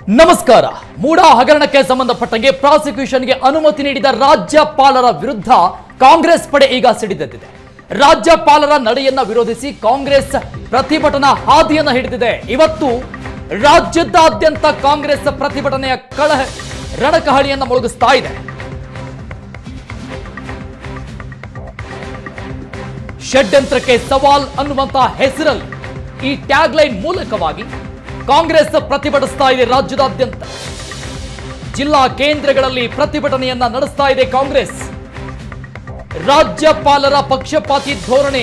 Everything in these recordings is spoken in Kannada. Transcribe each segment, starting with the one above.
ನಮಸ್ಕಾರ ಮೂಡಾ ಹಗರಣಕ್ಕೆ ಸಂಬಂಧಪಟ್ಟಂಗೆ ಪ್ರಾಸಿಕ್ಯೂಷನ್ಗೆ ಅನುಮತಿ ನೀಡಿದ ರಾಜ್ಯಪಾಲರ ವಿರುದ್ಧ ಕಾಂಗ್ರೆಸ್ ಪಡೆ ಈಗ ಸಿಡಿದೆದ್ದಿದೆ ರಾಜ್ಯಪಾಲರ ನಡೆಯನ್ನ ವಿರೋಧಿಸಿ ಕಾಂಗ್ರೆಸ್ ಪ್ರತಿಭಟನಾ ಹಾದಿಯನ್ನ ಹಿಡಿದಿದೆ ಇವತ್ತು ರಾಜ್ಯದಾದ್ಯಂತ ಕಾಂಗ್ರೆಸ್ ಪ್ರತಿಭಟನೆಯ ಕಳಹ ರಣಕಹಳಿಯನ್ನ ಮೊಳಗಿಸ್ತಾ ಇದೆ ಷಡ್ಯಂತ್ರಕ್ಕೆ ಸವಾಲ್ ಅನ್ನುವಂತ ಹೆಸರಲ್ಲಿ ಈ ಟ್ಯಾಗ್ಲೈನ್ ಮೂಲಕವಾಗಿ ಕಾಂಗ್ರೆಸ್ ಪ್ರತಿಭಟಿಸ್ತಾ ಇದೆ ರಾಜ್ಯದಾದ್ಯಂತ ಜಿಲ್ಲಾ ಕೇಂದ್ರಗಳಲ್ಲಿ ಪ್ರತಿಭಟನೆಯನ್ನ ನಡೆಸ್ತಾ ಇದೆ ಕಾಂಗ್ರೆಸ್ ರಾಜ್ಯಪಾಲರ ಪಕ್ಷಪಾತಿ ಧೋರಣೆ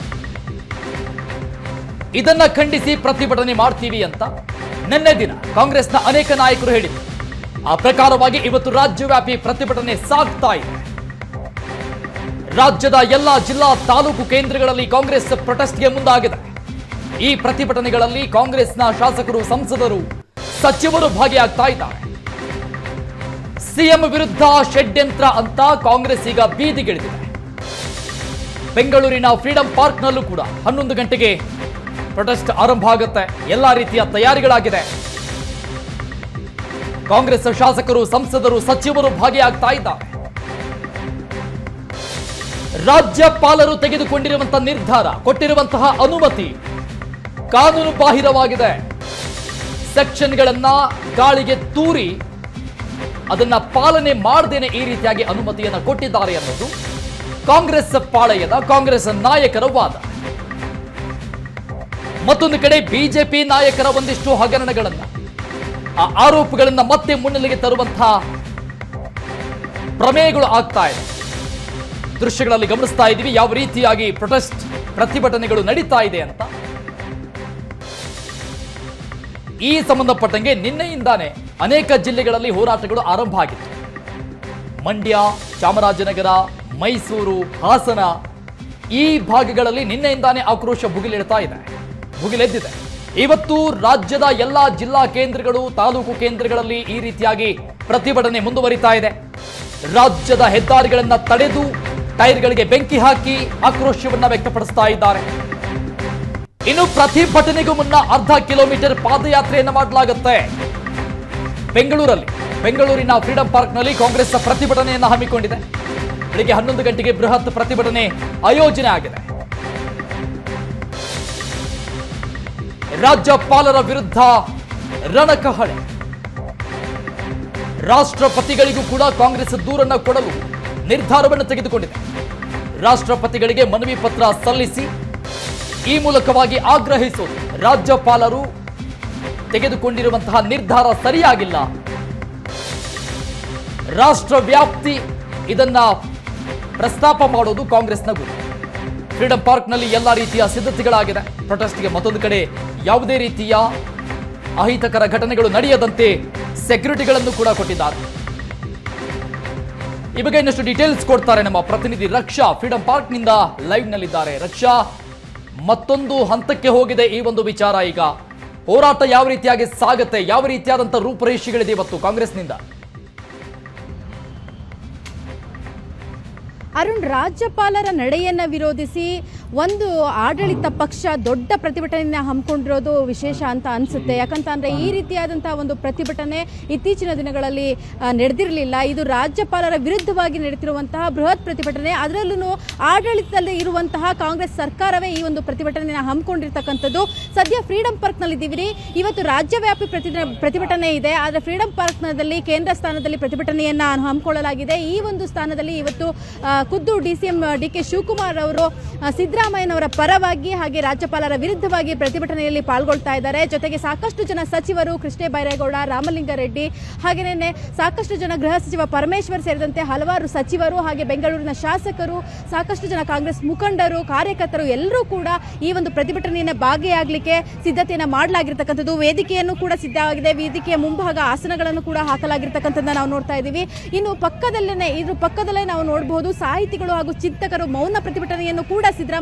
ಇದನ್ನ ಖಂಡಿಸಿ ಪ್ರತಿಭಟನೆ ಮಾಡ್ತೀವಿ ಅಂತ ನಿನ್ನೆ ದಿನ ಕಾಂಗ್ರೆಸ್ನ ಅನೇಕ ನಾಯಕರು ಹೇಳಿದರು ಆ ಪ್ರಕಾರವಾಗಿ ಇವತ್ತು ರಾಜ್ಯವ್ಯಾಪಿ ಪ್ರತಿಭಟನೆ ಸಾಗ್ತಾ ಇದೆ ರಾಜ್ಯದ ಎಲ್ಲ ಜಿಲ್ಲಾ ತಾಲೂಕು ಕೇಂದ್ರಗಳಲ್ಲಿ ಕಾಂಗ್ರೆಸ್ ಪ್ರೊಟೆಸ್ಟ್ಗೆ ಮುಂದಾಗಿದೆ ಈ ಪ್ರತಿಭಟನೆಗಳಲ್ಲಿ ಕಾಂಗ್ರೆಸ್ನ ಶಾಸಕರು ಸಂಸದರು ಸಚಿವರು ಭಾಗಿಯಾಗ್ತಾ ಇದ್ದಾರೆ ಸಿಎಂ ವಿರುದ್ಧ ಷಡ್ಯಂತ್ರ ಅಂತ ಕಾಂಗ್ರೆಸ್ ಈಗ ಬೀದಿಗಿಳಿದಿದೆ ಬೆಂಗಳೂರಿನ ಫ್ರೀಡಂ ಪಾರ್ಕ್ನಲ್ಲೂ ಕೂಡ ಹನ್ನೊಂದು ಗಂಟೆಗೆ ಪ್ರೊಟೆಸ್ಟ್ ಆರಂಭ ಆಗುತ್ತೆ ಎಲ್ಲಾ ರೀತಿಯ ತಯಾರಿಗಳಾಗಿದೆ ಕಾಂಗ್ರೆಸ್ ಶಾಸಕರು ಸಂಸದರು ಸಚಿವರು ಭಾಗಿಯಾಗ್ತಾ ಇದ್ದಾರೆ ರಾಜ್ಯಪಾಲರು ತೆಗೆದುಕೊಂಡಿರುವಂತಹ ನಿರ್ಧಾರ ಕೊಟ್ಟಿರುವಂತಹ ಅನುಮತಿ ಕಾನೂನು ಬಾಹಿರವಾಗಿದೆ ಸೆಕ್ಷನ್ಗಳನ್ನ ಗಾಳಿಗೆ ತೂರಿ ಅದನ್ನ ಪಾಲನೆ ಮಾಡದೇನೆ ಈ ರೀತಿಯಾಗಿ ಅನುಮತಿಯನ್ನ ಕೊಟ್ಟಿದ್ದಾರೆ ಅನ್ನೋದು ಕಾಂಗ್ರೆಸ್ ಪಾಳೆಯದ ಕಾಂಗ್ರೆಸ್ ನಾಯಕರ ವಾದ ಮತ್ತೊಂದು ಕಡೆ ಬಿಜೆಪಿ ನಾಯಕರ ಒಂದಿಷ್ಟು ಹಗರಣಗಳನ್ನ ಆ ಆರೋಪಗಳನ್ನ ಮತ್ತೆ ಮುನ್ನೆಲೆಗೆ ತರುವಂತಹ ಪ್ರಮೇಯಗಳು ಆಗ್ತಾ ಇದೆ ದೃಶ್ಯಗಳಲ್ಲಿ ಗಮನಿಸ್ತಾ ಇದ್ದೀವಿ ಯಾವ ರೀತಿಯಾಗಿ ಪ್ರೊಟೆಸ್ಟ್ ಪ್ರತಿಭಟನೆಗಳು ನಡೀತಾ ಇದೆ ಅಂತ ಈ ಸಂಬಂಧಪಟ್ಟಂಗೆ ನಿನ್ನೆಯಿಂದಾನೇ ಅನೇಕ ಜಿಲ್ಲೆಗಳಲ್ಲಿ ಹೋರಾಟಗಳು ಆರಂಭ ಆಗಿತ್ತು ಮಂಡ್ಯ ಚಾಮರಾಜನಗರ ಮೈಸೂರು ಹಾಸನ ಈ ಭಾಗಗಳಲ್ಲಿ ನಿನ್ನೆಯಿಂದಾನೇ ಆಕ್ರೋಶ ಭುಗಿಲೆಡ್ತಾ ಇದೆ ಭುಗಿಲೆದ್ದಿದೆ ಇವತ್ತು ರಾಜ್ಯದ ಎಲ್ಲಾ ಜಿಲ್ಲಾ ಕೇಂದ್ರಗಳು ತಾಲೂಕು ಕೇಂದ್ರಗಳಲ್ಲಿ ಈ ರೀತಿಯಾಗಿ ಪ್ರತಿಭಟನೆ ಮುಂದುವರಿತಾ ಇದೆ ರಾಜ್ಯದ ಹೆದ್ದಾರಿಗಳನ್ನ ತಡೆದು ಟೈರ್ಗಳಿಗೆ ಬೆಂಕಿ ಹಾಕಿ ಆಕ್ರೋಶವನ್ನ ವ್ಯಕ್ತಪಡಿಸ್ತಾ ಇದ್ದಾರೆ ಇನ್ನು ಪ್ರತಿಭಟನೆಗೂ ಮುನ್ನ ಅರ್ಧ ಕಿಲೋಮೀಟರ್ ಪಾದಯಾತ್ರೆಯನ್ನ ಮಾಡಲಾಗುತ್ತೆ ಬೆಂಗಳೂರಲ್ಲಿ ಬೆಂಗಳೂರಿನ ಫ್ರೀಡಂ ಪಾರ್ಕ್ನಲ್ಲಿ ಕಾಂಗ್ರೆಸ್ ಪ್ರತಿಭಟನೆಯನ್ನ ಹಮ್ಮಿಕೊಂಡಿದೆ ಬೆಳಿಗ್ಗೆ ಹನ್ನೊಂದು ಗಂಟೆಗೆ ಬೃಹತ್ ಪ್ರತಿಭಟನೆ ಆಯೋಜನೆ ಆಗಿದೆ ರಾಜ್ಯಪಾಲರ ವಿರುದ್ಧ ರಣಕಹಳೆ ರಾಷ್ಟ್ರಪತಿಗಳಿಗೂ ಕೂಡ ಕಾಂಗ್ರೆಸ್ ದೂರನ್ನ ಕೊಡಲು ನಿರ್ಧಾರವನ್ನು ತೆಗೆದುಕೊಂಡಿದೆ ರಾಷ್ಟ್ರಪತಿಗಳಿಗೆ ಮನವಿ ಪತ್ರ ಸಲ್ಲಿಸಿ ಈ ಮೂಲಕವಾಗಿ ಆಗ್ರಹಿಸೋದು ರಾಜ್ಯಪಾಲರು ತೆಗೆದುಕೊಂಡಿರುವಂತಹ ನಿರ್ಧಾರ ಸರಿಯಾಗಿಲ್ಲ ರಾಷ್ಟ್ರ ವ್ಯಾಪ್ತಿ ಇದನ್ನ ಪ್ರಸ್ತಾಪ ಮಾಡೋದು ಕಾಂಗ್ರೆಸ್ನ ಗುರಿ ಫ್ರೀಡಂ ಪಾರ್ಕ್ನಲ್ಲಿ ಎಲ್ಲ ರೀತಿಯ ಸಿದ್ಧತೆಗಳಾಗಿದೆ ಪ್ರೊಟೆಸ್ಟ್ಗೆ ಮತ್ತೊಂದು ಕಡೆ ಯಾವುದೇ ರೀತಿಯ ಅಹಿತಕರ ಘಟನೆಗಳು ನಡೆಯದಂತೆ ಸೆಕ್ಯೂರಿಟಿಗಳನ್ನು ಕೂಡ ಕೊಟ್ಟಿದ್ದಾರೆ ಈ ಬಗ್ಗೆ ಇನ್ನಷ್ಟು ಡೀಟೇಲ್ಸ್ ಕೊಡ್ತಾರೆ ನಮ್ಮ ಪ್ರತಿನಿಧಿ ರಕ್ಷಾ ಫ್ರೀಡಂ ಪಾರ್ಕ್ನಿಂದ ಲೈವ್ ನಲ್ಲಿದ್ದಾರೆ ರಕ್ಷಾ ಮತ್ತೊಂದು ಹಂತಕ್ಕೆ ಹೋಗಿದೆ ಈ ಒಂದು ವಿಚಾರ ಈಗ ಹೋರಾಟ ಯಾವ ರೀತಿಯಾಗಿ ಸಾಗುತ್ತೆ ಯಾವ ರೀತಿಯಾದಂತಹ ರೂಪರೇಷೆಗಳಿದೆ ಇವತ್ತು ಕಾಂಗ್ರೆಸ್ನಿಂದ ಅರುಣ್ ರಾಜ್ಯಪಾಲರ ನಡೆಯನ್ನ ವಿರೋಧಿಸಿ ಒಂದು ಆಡಳಿತ ಪಕ್ಷ ದೊಡ್ಡ ಪ್ರತಿಭಟನೆಯನ್ನ ಹಮ್ಮಿಕೊಂಡಿರೋದು ವಿಶೇಷ ಅಂತ ಅನಿಸುತ್ತೆ ಯಾಕಂತಂದ್ರೆ ಈ ರೀತಿಯಾದಂತಹ ಒಂದು ಪ್ರತಿಭಟನೆ ಇತ್ತೀಚಿನ ದಿನಗಳಲ್ಲಿ ನಡೆದಿರಲಿಲ್ಲ ಇದು ರಾಜ್ಯಪಾಲರ ವಿರುದ್ಧವಾಗಿ ನಡೆತಿರುವಂತಹ ಬೃಹತ್ ಪ್ರತಿಭಟನೆ ಅದರಲ್ಲೂ ಆಡಳಿತದಲ್ಲಿ ಇರುವಂತಹ ಕಾಂಗ್ರೆಸ್ ಸರ್ಕಾರವೇ ಈ ಒಂದು ಪ್ರತಿಭಟನೆಯನ್ನು ಹಮ್ಮಿಕೊಂಡಿರ್ತಕ್ಕಂಥದ್ದು ಸದ್ಯ ಫ್ರೀಡಂ ಪಾರ್ಕ್ನಲ್ಲಿ ಇದ್ದೀವಿ ಇವತ್ತು ರಾಜ್ಯವ್ಯಾಪಿ ಪ್ರತಿ ಪ್ರತಿಭಟನೆ ಇದೆ ಆದರೆ ಫ್ರೀಡಂ ಪಾರ್ಕ್ನಲ್ಲಿ ಕೇಂದ್ರ ಸ್ಥಾನದಲ್ಲಿ ಪ್ರತಿಭಟನೆಯನ್ನ ಹಮ್ಮಿಕೊಳ್ಳಲಾಗಿದೆ ಈ ಒಂದು ಸ್ಥಾನದಲ್ಲಿ ಇವತ್ತು ಆ, ಖುದ್ದು D C M D K Shivakumar ಅವರು ಆ, ಸಿದ್ದರಾಮಯ್ಯನವರ ಪರವಾಗಿ ಹಾಗೆ ರಾಜ್ಯಪಾಲರ ವಿರುದ್ಧವಾಗಿ ಪ್ರತಿಭಟನೆಯಲ್ಲಿ ಪಾಲ್ಗೊಳ್ತಾ ಇದ್ದಾರೆ ಜೊತೆಗೆ ಸಾಕಷ್ಟು ಜನ ಸಚಿವರು ಕೃಷ್ಣ ಬೈರೇಗೌಡ ರಾಮಲಿಂಗಾರೆಡ್ಡಿ ಹಾಗೆಯೇ ಸಾಕಷ್ಟು ಜನ ಗೃಹ ಸಚಿವ ಪರಮೇಶ್ವರ್ ಸೇರಿದಂತೆ ಹಲವಾರು ಸಚಿವರು ಹಾಗೆ ಬೆಂಗಳೂರಿನ ಶಾಸಕರು ಸಾಕಷ್ಟು ಜನ ಕಾಂಗ್ರೆಸ್ ಮುಖಂಡರು ಕಾರ್ಯಕರ್ತರು ಎಲ್ಲರೂ ಕೂಡ ಈ ಒಂದು ಪ್ರತಿಭಟನೆಯನ್ನು ಭಾಗಿಯಾಗಲಿಕ್ಕೆ ಸಿದ್ಧತೆಯನ್ನು ಮಾಡಲಾಗಿರ್ತಕ್ಕಂಥದ್ದು ವೇದಿಕೆಯನ್ನು ಕೂಡ ಸಿದ್ಧವಾಗಿದೆ ವೇದಿಕೆಯ ಮುಂಭಾಗ ಆಸನಗಳನ್ನು ಕೂಡ ಹಾಕಲಾಗಿರ್ತಕ್ಕಂಥದ್ದನ್ನ ನಾವು ನೋಡ್ತಾ ಇದ್ದೀವಿ ಇನ್ನು ಪಕ್ಕದಲ್ಲೇ ಇದ್ರ ಪಕ್ಕದಲ್ಲೇ ನಾವು ನೋಡಬಹುದು ಸಾಹಿತಿಗಳು ಹಾಗೂ ಚಿಂತಕರು ಮೌನ ಪ್ರತಿಭಟನೆಯನ್ನು ಕೂಡ ಸಿದ್ದರಾಮಯ್ಯ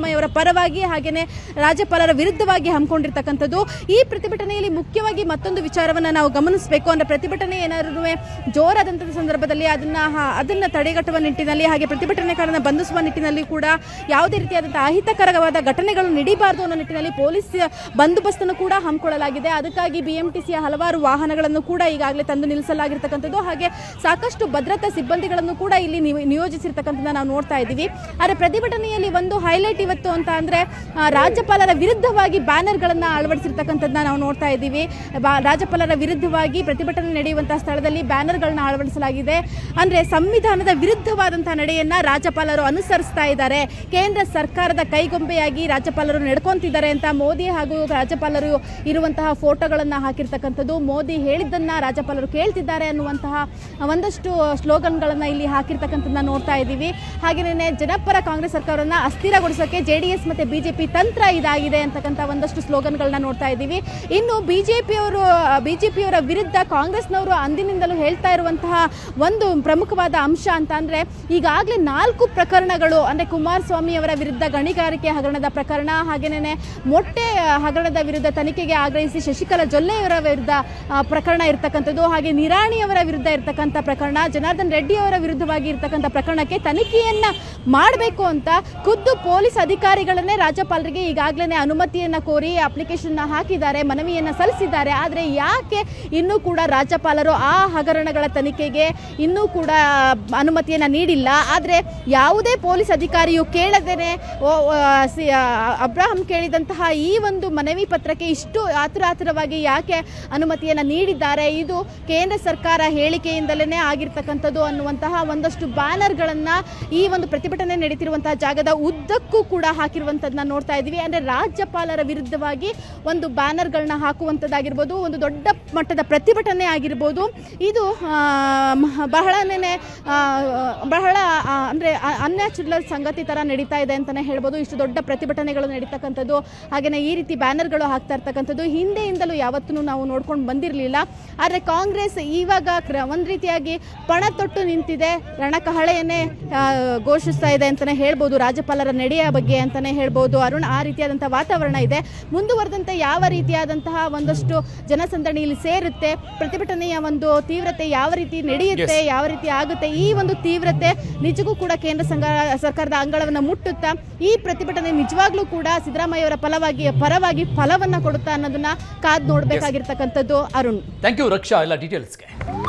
ಸಿದ್ದರಾಮಯ್ಯ ಅವರ ಪರವಾಗಿ ಹಾಗೆಯೇ ರಾಜ್ಯಪಾಲರ ವಿರುದ್ಧವಾಗಿ ಹಮ್ಮಿಕೊಂಡಿರ್ತಕ್ಕಂಥದ್ದು ಈ ಪ್ರತಿಭಟನೆಯಲ್ಲಿ ಮುಖ್ಯವಾಗಿ ಮತ್ತೊಂದು ವಿಚಾರವನ್ನು ನಾವು ಗಮನಿಸಬೇಕು ಅಂದರೆ ಪ್ರತಿಭಟನೆ ಏನಾದ್ರು ಜೋರಾದಂಥ ಸಂದರ್ಭದಲ್ಲಿ ಅದನ್ನ ಹ- ಅದನ್ನ ತಡೆಗಟ್ಟುವ ನಿಟ್ಟಿನಲ್ಲಿ ಹಾಗೆ ಪ್ರತಿಭಟನೆಕಾರರನ್ನ ಬಂಧಿಸುವ ನಿಟ್ಟಿನಲ್ಲಿ ಕೂಡ ಯಾವುದೇ ರೀತಿಯಾದಂಥ ಅಹಿತಕರವಾದ ಘಟನೆಗಳು ನಡೀಬಾರದು ಅನ್ನೋ ನಿಟ್ಟಿನಲ್ಲಿ ಪೊಲೀಸ್ ಬಂದೋಬಸ್ತನ್ನು ಕೂಡ ಹಮ್ಮಿಕೊಳ್ಳಲಾಗಿದೆ ಅದಕ್ಕಾಗಿ ಬಿಎಂಟಿಸಿಯ ಹಲವಾರು ವಾಹನಗಳನ್ನು ಕೂಡ ಈಗಾಗಲೇ ತಂದು ನಿಲ್ಲಿಸಲಾಗಿರ್ತಕ್ಕಂಥದ್ದು ಹಾಗೆ ಸಾಕಷ್ಟು ಭದ್ರತಾ ಸಿಬ್ಬಂದಿಗಳನ್ನು ಕೂಡ ಇಲ್ಲಿ ನಿಯೋ- ನಿಯೋಜಿಸಿರ್ತಕ್ಕಂಥದ್ದನ್ನ ನಾವು ನೋಡ್ತಾ ಇದ್ದೀವಿ ಆದರೆ ಪ್ರತಿಭಟನೆಯಲ್ಲಿ ಒಂದು ಹೈಲೈಟ್ ಇವತ್ತು ಅಂತ ಅಂದರೆ ರಾಜ್ಯಪಾಲರ ವಿರುದ್ಧವಾಗಿ ಬ್ಯಾನರ್ಗಳನ್ನು ಅಳವಡಿಸಿರ್ತಕ್ಕಂಥದ್ದನ್ನ ನಾವು ನೋಡ್ತಾ ಇದ್ದೀವಿ ಬಾ- ರಾಜ್ಯಪಾಲರ ವಿರುದ್ಧವಾಗಿ ಪ್ರತಿಭಟನೆ ನಡೆಯುವಂತಹ ಸ್ಥಳದಲ್ಲಿ ಬ್ಯಾನರ್ಗಳನ್ನ ಅಳವಡಿಸಲಾಗಿದೆ ಅಂದರೆ ಸಂವಿಧಾನದ ವಿರುದ್ಧವಾದಂತಹ ನಡೆಯನ್ನ ರಾಜ್ಯಪಾಲರು ಅನುಸರಿಸ್ತಾ ಇದ್ದಾರೆ ಕೇಂದ್ರ ಸರ್ಕಾರದ ಕೈಗೊಂಬೆಯಾಗಿ ರಾಜ್ಯಪಾಲರು ನಡ್ಕೊಂತಿದ್ದಾರೆ ಅಂತ ಮೋದಿ ಹಾಗೂ ರಾಜ್ಯಪಾಲರು ಇರುವಂತಹ ಫೋಟೋಗಳನ್ನು ಹಾಕಿರ್ತಕ್ಕಂಥದ್ದು ಮೋದಿ ಹೇಳಿದ್ದನ್ನ ರಾಜ್ಯಪಾಲರು ಕೇಳ್ತಿದ್ದಾರೆ ಅನ್ನುವಂತಹ ಒಂದಷ್ಟು ಸ್ಲೋಗನ್ಗಳನ್ನು ಇಲ್ಲಿ ಹಾಕಿರ್ತಕ್ಕಂಥದ್ದನ್ನ ನೋಡ್ತಾ ಇದ್ದೀವಿ ಹಾಗೆಯೇ ಜನಪರ ಕಾಂಗ್ರೆಸ್ ಸರ್ಕಾರವನ್ನು ಅಸ್ಥಿರಗೊಳಿಸೋಕೆ ಜೆ ಡಿ ಎಸ್ ಮತ್ತು ಬಿಜೆಪಿ ತಂತ್ರ ಇದಾಗಿದೆ ಅಂತಕ್ಕಂಥ ಒಂದಷ್ಟು ಸ್ಲೋಗನ್ಗಳನ್ನ ನೋಡ್ತಾ ಇದ್ದೀವಿ ಇನ್ನು ಬಿಜೆಪಿಯವರು ಬಿಜೆಪಿಯವರ ವಿರುದ್ಧ ಕಾಂಗ್ರೆಸ್ನವರು ಅಂದಿನಿಂದಲೂ ಹೇಳ್ತಾ ಇರುವಂತಹ ಒಂದು ಪ್ರಮುಖವಾದ ಅಂಶ ಅಂತ ಅಂದರೆ ಈಗಾಗಲೇ ನಾಲ್ಕು ಪ್ರಕರಣಗಳು ಅಂದರೆ ಕುಮಾರಸ್ವಾಮಿ ಅವರ ವಿರುದ್ಧ ಗಣಿಗಾರಿಕೆ ಹಗರಣದ ಪ್ರಕರಣ ಹಾಗೆಯೇ ಮೊಟ್ಟೆ ಹಗರಣದ ವಿರುದ್ಧ ತನಿಖೆಗೆ ಆಗ್ರಹಿಸಿ ಶಶಿಕಲಾ ಜೊಲ್ಲೆಯವರ ವಿರುದ್ಧ ಆ, ಪ್ರಕರಣ ಇರ್ತಕ್ಕಂಥದ್ದು ಹಾಗೆ ನಿರಾಣಿಯವರ ವಿರುದ್ಧ ಇರ್ತಕ್ಕಂಥ ಪ್ರಕರಣ ಜನಾರ್ದನ್ ರೆಡ್ಡಿ ಅವರ ವಿರುದ್ಧವಾಗಿ ಇರ್ತಕ್ಕಂಥ ಪ್ರಕರಣಕ್ಕೆ ತನಿಖೆಯನ್ನ ಮಾಡಬೇಕು ಅಂತ ಖುದ್ದು ಪೊಲೀಸ್ ಅಧಿಕಾರಿಗಳನ್ನೇ ರಾಜ್ಯಪಾಲರಿಗೆ ಈಗಾಗಲೇ ಅನುಮತಿಯನ್ನ ಕೋರಿ ಅಪ್ಲಿಕೇಶನ್ ಹಾಕಿದ್ದಾರೆ ಮನವಿಯನ್ನ ಸಲ್ಲಿಸಿದ್ದಾರೆ ಆದರೆ ಯಾಕೆ ಇನ್ನೂ ಕೂಡ ರಾಜ್ಯಪಾಲರು ಆ ಹಗರಣಗಳ ತನಿಖೆಗೆ ಇನ್ನೂ ಕೂಡ ಅನುಮತಿಯನ್ನ ನೀಡಿಲ್ಲ ಆದರೆ ಯಾವುದೇ ಪೊಲೀಸ್ ಅಧಿಕಾರಿಯು ಕೇಳದೇನೆ ಓ- ಓ, ಸಿ- ಆ, ಅಬ್ರಾಹಂ ಕೇಳಿದಂತಹ ಈ ಒಂದು ಮನವಿ ಪತ್ರಕ್ಕೆ ಇಷ್ಟು ಆತುರ ಆತುರವಾಗಿ ಯಾಕೆ ಅನುಮತಿಯನ್ನು ನೀಡಿದ್ದಾರೆ ಇದು ಕೇಂದ್ರ ಸರ್ಕಾರ ಹೇಳಿಕೆಯಿಂದಲೇ ಆಗಿರ್ತಕ್ಕಂಥದ್ದು ಅನ್ನುವಂತಹ ಒಂದಷ್ಟು ಬ್ಯಾನರ್ಗಳನ್ನು ಈ ಒಂದು ಪ್ರತಿಭಟನೆ ನಡೀತಿರುವಂತಹ ಜಾಗದ ಉದ್ದಕ್ಕೂ ಕೂಡ ಹಾಕಿರುವಂಥದ್ದನ್ನ ನೋಡ್ತಾ ಇದ್ದೀವಿ ಅಂದರೆ ರಾಜ್ಯಪಾಲರ ವಿರುದ್ಧವಾಗಿ ಒಂದು ಬ್ಯಾನರ್ಗಳನ್ನ ಹಾಕುವಂಥದ್ದಾಗಿರ್ಬೋದು ಒಂದು ದೊಡ್ಡ ಮಟ್ಟದ ಪ್ರತಿಭಟನೆ ಆಗಿರ್ಬೋದು ಇದು ಆ, ಮ- ಬಹಳನೇ ಆ, ಬಹಳ ಆ, ಅಂದರೆ ಅನ್ಯಾಚುರಲ್ ಸಂಗತಿ ಥರ ನಡೀತಾ ಇದೆ ಅಂತಲೇ ಹೇಳ್ಬೋದು ಇಷ್ಟು ದೊಡ್ಡ ಪ್ರತಿಭಟನೆಗಳು ನಡೀತಕ್ಕಂಥದ್ದು ಹಾಗೆಯೇ ಈ ರೀತಿ ಬ್ಯಾನರ್ಗಳು ಹಾಕ್ತಾ ಇರ್ತಕ್ಕಂಥದ್ದು ಹಿಂದೆಯಿಂದಲೂ ಯಾವತ್ತೂ ನಾವು ನೋಡ್ಕೊಂಡು ಬಂದಿರಲಿಲ್ಲ ಆದರೆ ಕಾಂಗ್ರೆಸ್ ಇವಾಗ ಕ್ರ- ಒಂದು ರೀತಿಯಾಗಿ ಪಣ ತೊಟ್ಟು ನಿಂತಿದೆ ರಣಕಹಳೆಯನ್ನೇ ಆ, ಘೋಷಿಸ್ತಾ ಇದೆ ಅಂತಲೇ ಹೇಳ್ಬೋದು ರಾಜ್ಯಪಾಲರ ನಡೆಯ ಬಗ್ಗೆ ಅಂತಲೇ ಹೇಳ್ಬೋದು ಅರುಣ್ ಆ ರೀತಿಯಾದಂಥ ವಾತಾವರಣ ಇದೆ ಮುಂದುವರೆದಂತೆ ಯಾವ ರೀತಿಯಾದಂತಹ ಒಂದಷ್ಟು ಜನಸಂದಣಿ ಇಲ್ಲಿ ಸೇರುತ್ತೆ ಪ್ರತಿಭಟನೆಯ ಒಂದು ತೀವ್ರತೆ ಯಾವ ರೀತಿ ನಡೆಯುತ್ತೆ ಯಾವ ರೀತಿ ಆಗುತ್ತೆ ಈ ಒಂದು ತೀವ್ರತೆ ನಿಜಕ್ಕೂ ಕೂಡ ಕೇಂದ್ರ ಸಂಘ ಸರ್ಕಾರದ ಅಂಗಳವನ್ನು ಮುಟ್ಟುತ್ತಾ ಈ ಪ್ರತಿಭಟನೆ ನಿಜವಾಗ್ಲೂ ಕೂಡ ಸಿದ್ದರಾಮಯ್ಯ ಅವರ ಫಲವಾಗಿ ಪರವಾಗಿ ಫಲವನ್ನ ಕೊಡುತ್ತಾ ಅನ್ನೋದನ್ನ ಕಾದ್ ನೋಡ್ಬೇಕಾಗಿರ್ತಕ್ಕಂಥದ್ದು ಅರುಣ್ ಥ್ಯಾಂಕ್ ಯು ರಕ್ಷಾ ಎಲ್ಲ ಡೀಟೇಲ್ಸ್ಗೆ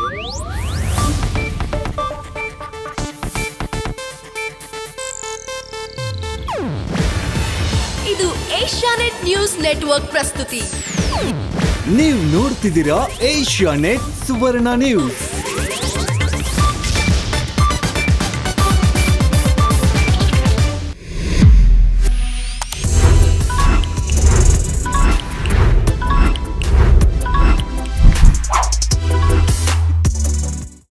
ಇದು ಏಷ್ಯಾನೆಟ್ ನ್ಯೂಸ್ ನೆಟ್ವರ್ಕ್ ಪ್ರಸ್ತುತಿ ನೀವು ನೋಡ್ತಿದ್ದೀರಾ ಏಷ್ಯಾ ನೆಟ್ ಸುವರ್ಣ ನ್ಯೂಸ್